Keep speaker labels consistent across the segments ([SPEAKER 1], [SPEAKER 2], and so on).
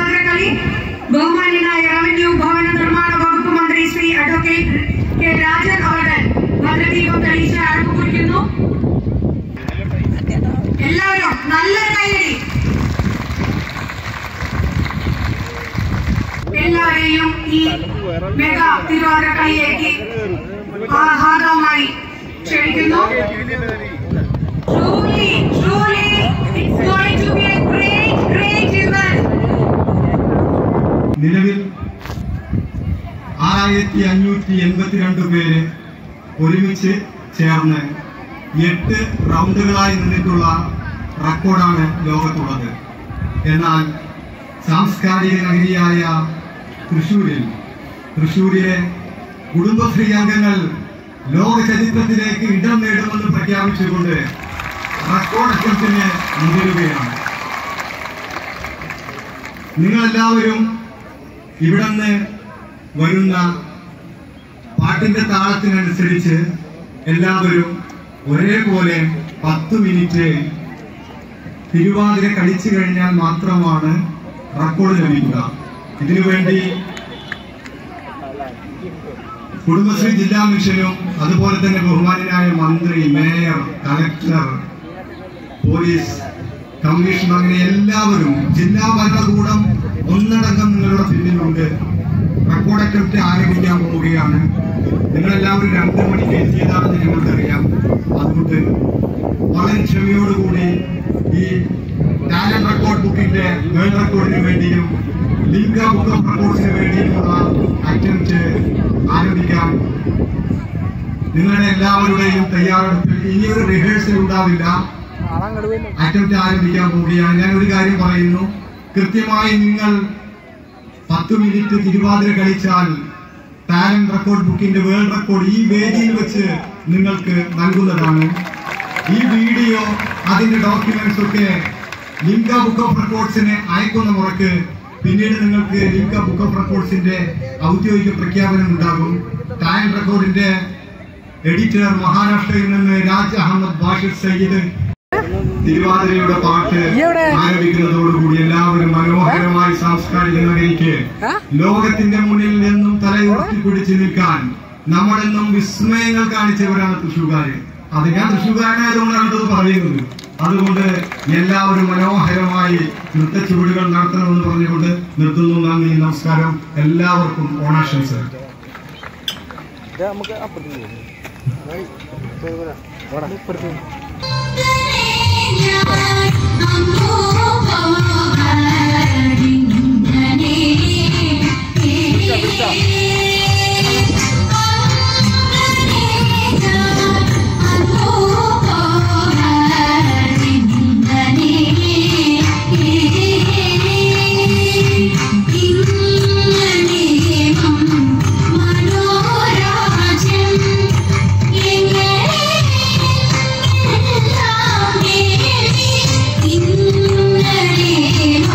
[SPEAKER 1] തിരുവാതിരക്കളി ബഹുമാന്യനായ റവന്യൂ ഭവന നിർമ്മാണ വകുപ്പ് മന്ത്രി ശ്രീ അഡ്വക്കേറ്റ് കെ രാജൻ അവർ ഭദ്രദീപം തെളിയിച്ച് അടപ്പ് കുറിക്കുന്നു എല്ലാവരും നല്ലൊരു കൈയടി എല്ലാവരെയും ഈ മെഗാ തിരുവാതിരക്കളിയിലേക്ക് ആഹ്ലാദമായി ക്ഷണിക്കുന്നു Truly, truly, it's going to be a great, great event.
[SPEAKER 2] നിലവിൽ ആറായിരത്തി അഞ്ഞൂറ്റി എൺപത്തിരണ്ട് പേര് ഒരുമിച്ച് ചേർന്ന് എട്ട് റൗണ്ടുകളായി നിന്നിട്ടുള്ള റെക്കോർഡാണ് ലോകത്തുള്ളത് എന്നാൽ സാംസ്കാരിക നഗരിയായ തൃശൂരിൽ തൃശൂരിലെ കുടുംബശ്രീ അംഗങ്ങൾ ലോക ചരിത്രത്തിലേക്ക് ഇടം നേടുമെന്ന് പ്രഖ്യാപിച്ചുകൊണ്ട് റെക്കോർഡ് അറ്റംപ്റ്റിന് മുതിരുകയാണ് നിങ്ങളെല്ലാവരും ഇവിടുന്ന് വരുന്ന പാട്ടിന്റെ താളത്തിനനുസരിച്ച് എല്ലാവരും ഒരേപോലെ പത്ത് മിനിറ്റ് തിരുവാതിര കളിച്ചു കഴിഞ്ഞാൽ മാത്രമാണ് റെക്കോർഡ് ലഭിക്കുക ഇതിനുവേണ്ടി കുടുംബശ്രീ ജില്ലാ മിഷനും അതുപോലെ തന്നെ ബഹുമാനായ മന്ത്രി മേയർ കലക്ടർ പോലീസ് കമ്മീഷണർ അങ്ങനെ എല്ലാവരും ജില്ലാ ഭരണകൂടം ഒന്നടങ്കം നിങ്ങളുടെ പിന്നിലുണ്ട് റെക്കോർഡ് അറ്റംപ്റ്റ് ആരംഭിക്കാൻ പോവുകയാണ് നിങ്ങളെല്ലാവരും രണ്ടു മണിക്ക് എത്തിയതാണെന്ന് ഞങ്ങൾക്കറിയാം അതുകൊണ്ട് വളരെ ക്ഷമയോടുകൂടി ഈ ടാലന്റ് റെക്കോർഡ് ബുക്കിന്റെ വേൾഡ് റെക്കോർഡിന് വേണ്ടിയും ലിങ്ക ബുക്ക് ഓഫ് റെക്കോർഡ്സിന് വേണ്ടിയുമുള്ള അറ്റംപ്റ്റ് ആരംഭിക്കാം നിങ്ങളുടെ എല്ലാവരുടെയും തയ്യാറെടുപ്പിൽ ഇനിയൊരു റിഹേഴ്സൽ ഉണ്ടാവില്ല അറ്റംപ്റ്റ് ആരംഭിക്കാൻ പോവുകയാണ് ഞാൻ ഒരു കാര്യം പറയുന്നു കൃത്യമായി നിങ്ങൾ പത്ത് മിനിറ്റ് തിരുവാതിര കളിച്ചാൽ ടാലന്റ് റെക്കോർഡ് ബുക്കിന്റെ വേൾഡ് റെക്കോർഡ് ഈ വേദിയിൽ വെച്ച് നിങ്ങൾക്ക് നൽകുന്നതാണ് ഈ വീഡിയോ അതിന്റെ ഡോക്യുമെന്റ്സ് ഒക്കെ ലിങ്ക ബുക്ക് ഓഫ് റെക്കോർഡ്സിന് അയക്കുന്ന മുറക്ക് പിന്നീട് നിങ്ങൾക്ക് ലിങ്ക ബുക്ക് ഓഫ് റെക്കോർഡ്സിന്റെ ഔദ്യോഗിക പ്രഖ്യാപനം ഉണ്ടാകും ടാലന്റ് റെക്കോർഡിന്റെ എഡിറ്റർ മഹാരാഷ്ട്രയിൽ നിന്ന് രാജ് അഹമ്മദ് ബാഷിർ സയ്യിദ് തിരുവാതിരയുടെ പാട്ട് ആരംഭിക്കുന്നതോടുകൂടി എല്ലാവരും മനോഹരമായി സാംസ്കാരിക നഗരിക്ക് ലോകത്തിന്റെ മുന്നിൽ നിന്നും തലയുയർത്തി പിടിച്ചു നിൽക്കാൻ നമ്മളെന്നും വിസ്മയങ്ങൾ കാണിച്ചവരാണ് തൃശൂർക്കാര് അത് ഞാൻ തൃശൂർക്കാരനായതുകൊണ്ടാണ് ഇത് പറയുന്നത് അതുകൊണ്ട് എല്ലാവരും മനോഹരമായി നൃത്തച്ചുവടുകൾ നടത്തണമെന്ന് പറഞ്ഞുകൊണ്ട് നിർത്തുന്നു നന്ദി നമസ്കാരം എല്ലാവർക്കും ഓണാശംസകൾ
[SPEAKER 3] നമുക്ക് അപ്പുറത്ത്
[SPEAKER 4] മനോരാജ്യം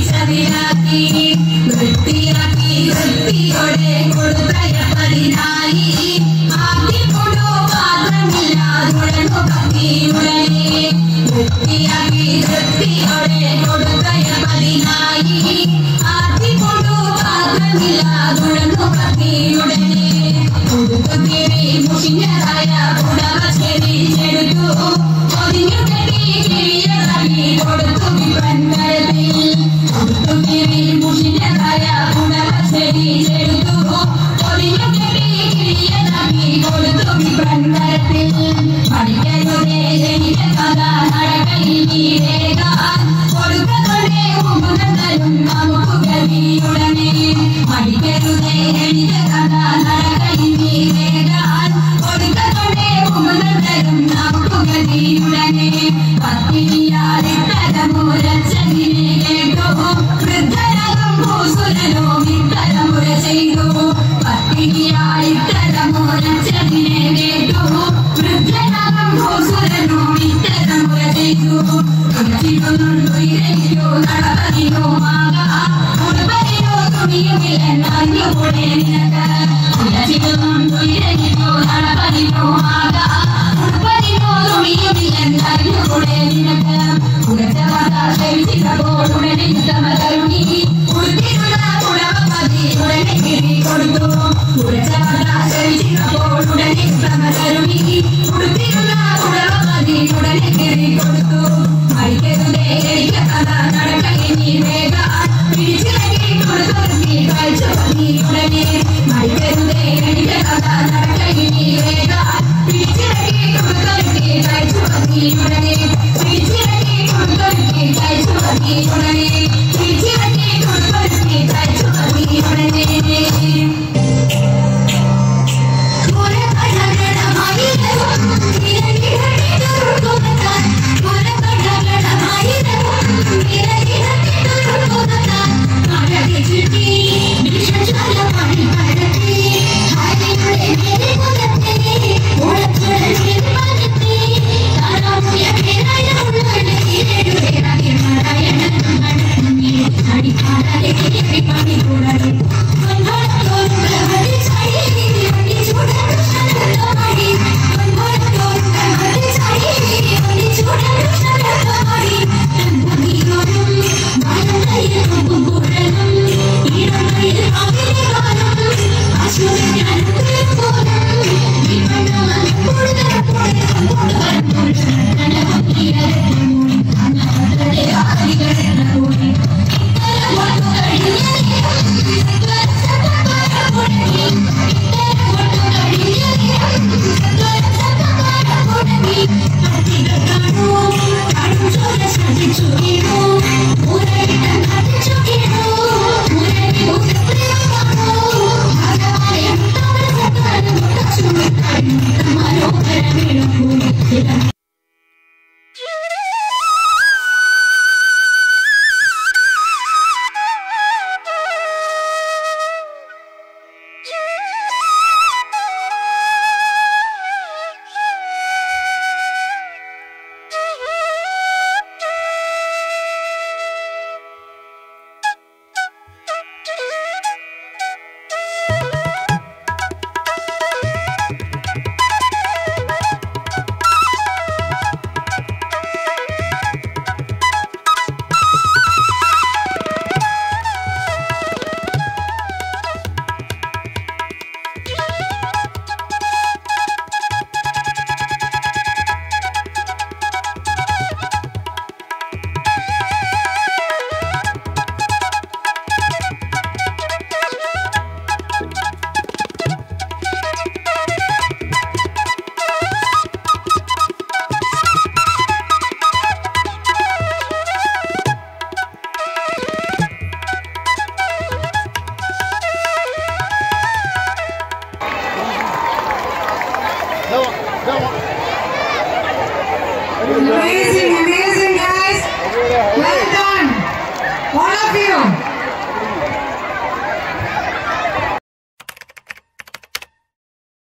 [SPEAKER 4] വെളിച്ചവിലാക്കി വൃത്തിയാക്കി വൃത്തിയോടെ കൊടുത്തയ പതിനായി ആദ്യം കൊണ്ടു പാത്രമില്ലാതുടനു പത്തിയുടനെ വൃത്തിയാക്കി വൃത്തിയോടെ കൊടുത്തയ പതിനായി ആദ്യം കൊണ്ടു പാത്രമില്ലാതുടനു പത്തിയുടനെ കൊടുത്തുകേറി മുഷിഞ്ഞതായ പുടവ ചെടിച്ചെടുത്തു പൊതിഞ്ഞു കെട്ടി കിഴിയതായി കൊടുത്തു വിപന്നരത്തിൽ കൊടുത്തുകേറി മുഷിഞ്ഞതായ പുടവ ചെടിച്ചെടുത്തു പൊതിഞ്ഞു കെട്ടി കിഴിയതായി കൊടുത്തു വിപന്നരത്തിൽ പഠിക്കരുതേ ജനിച്ച കഥ നടക്കയിൽ നീരേകാൻ കൊടുക്കതൊണ്ടേ മുമ്പുതരും നമുക്ക് ഗതിയുടനെ പഠിക്കരുതേ ജനിച്ച കഥ നടക്കയിൽ നീരേകാൻ കൊടുക്കതൊണ്ടേ മുമ്പുതരും നമുക്ക് ഗതിയുടനെ പത്തിനിയാലിട്ടരമുരച്ചതിനെ കേട്ടു വൃദ്ധരകം ഭൂസുരനോ വിത്തരമുര ചെയ്തു പത്തിനിയാലിട്ടരമുരച്ചതിനെ കേട്ടു വൃദ്ധരകം ഭൂസുരനോ വിത്തരമുര ചെയ്തു തുളച്ചിടുന്നുണ്ടു ഇരയിലോ നടപതിനോ ആകാം ഉടുപ്പതിനോ തുണിയുമില്ലെന്നറിഞ്ഞുകൂടെ നിനക്ക് തുളച്ചിടുന്നുണ്ടു ഇരയിലോ നടപതിനോ ആകാം ഉടുപ്പതിനോ തുണിയുമില്ലെന്നറിഞ്ഞുകൂടെ നിനക്ക് ഉടച്ച വാർത്താശയിച്ചിട്ടപ്പോഴുടനെ യുദ്ധമതരുണി ഉടുത്തിരുന്ന കുടവപതി ഉടനെ കിരി കൊടുത്തു ഉടച്ച വാർത്താശയിച്ചിട്ടപ്പോഴുടനെ യുദ്ധമതരുണി ഉടുത്തിരുന്ന കുടവപതി ഉടനെ കിരി കൊടുത്തു മരിക്കരുതേ എനിക്ക് കഥ നടക്കയിൽ നീ വേഗം പിടിച്ചിറങ്ങി കൊടുത്തൊരുത്തി കഴിച്ചു നീ ഉടനെ മരിക്കരുതേ എനിക്ക് കഥ നടക്കയിൽ നീ വേഗം പിടിച്ചിറങ്ങി കൊടുത്തൊരുത്തി കഴിച്ചു നീ ഉടനെ പിടിച്ചിറങ്ങി കൊടുത്തൊരുത്തി കഴിച്ചു നീ ഉടനെ പിടിച്ചിറങ്ങി കൊടുത്തൊരുത്തി കഴിച്ചു നീ ഉടനെ
[SPEAKER 1] Amazing, amazing, guys. Well done. All of you.